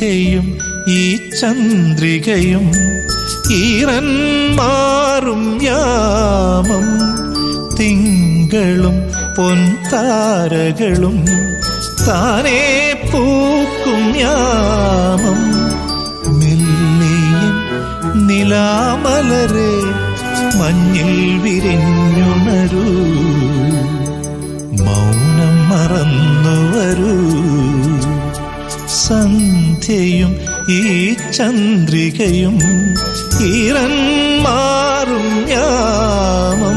സന്ധ്യയും ഈ ചന്ദ്രികയും ഈറൻ മാറും യാമം തിങ്കളും പൊൻതാരകളും താനേ പൂക്കും യാമം മെല്ലിയൻ നിലാമലരെ മഞ്ഞിൽ വിരിഞ്ഞുണരൂ മൗനം മറന്നു വരൂ സന്ധ്യയും ഈ ചന്ദ്രികയും ഈറൻ മാറും യാമം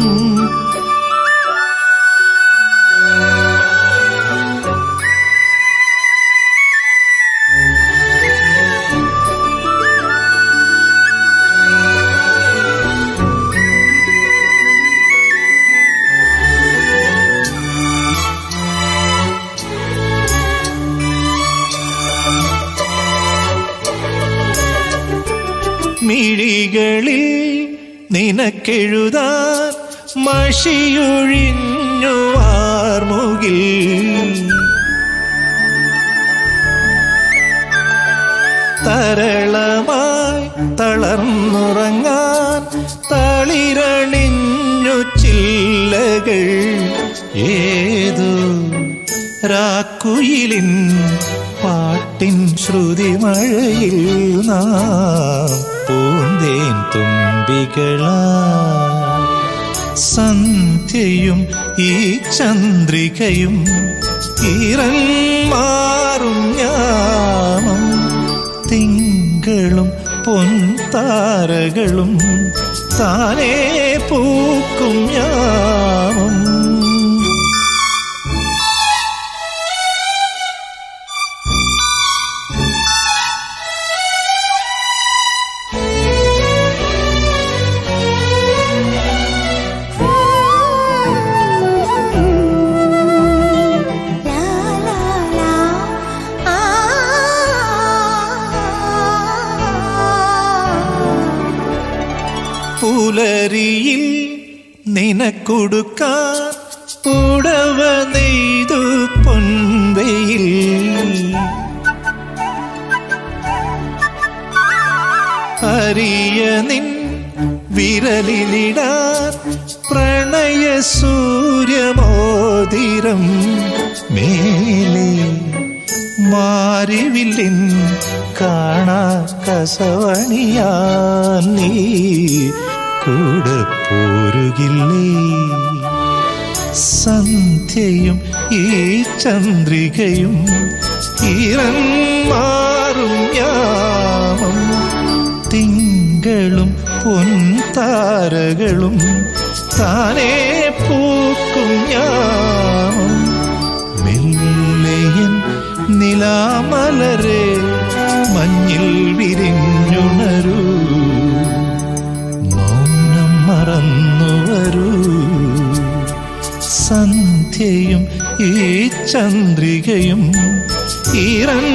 മിഴികളിൽ നിനക്കെഴുതാൻ മഷിയൊഴിഞ്ഞു ആർമുകിൽ തരളമായി തളർന്നുറങ്ങാൻ തളിരണിഞ്ഞു ചില്ലകൾ ഏതു രാക്കുയിലിൻ പാട്ടിൻ ശ്രുതിമഴയിൽ നാം പൂന്തേൻ തുമ്പികളാ സന്ധ്യയും ഈ ചന്ദ്രികയും ഈറൻ മാറും യാമം തിങ്കളും പൊൻതാരകളും താനേ പൂക്കും യാമം ലാ ലാ ലാ ആ പുലരിയിൽ നിനക്കൊടുക്കാൻ പുടവ നെയ്തു പൊൻവയിൽ അരിയ നിൻ വിരലിലിടാൻ പ്രണയ സൂര്യമോതിരം മേലെ മാരിവില്ലിൻ കാണാ കസവണിയാൻ നീ കൂടെ പോരുകില്ലേ സന്ധ്യയും ഈ ചന്ദ്രികയും ഈറൻ മാറും യാമം തിങ്കളും പൊൻതാരകളും താനേ പൂക്കും യാമം മെല്ലയൻ നിലാമലരെ മഞ്ഞിൽ വിരിഞ്ഞുണരൂ മൗനം മറന്നു വരൂ സന്ധ്യയും ഈ ചന്ദ്രികയും ഈറൻ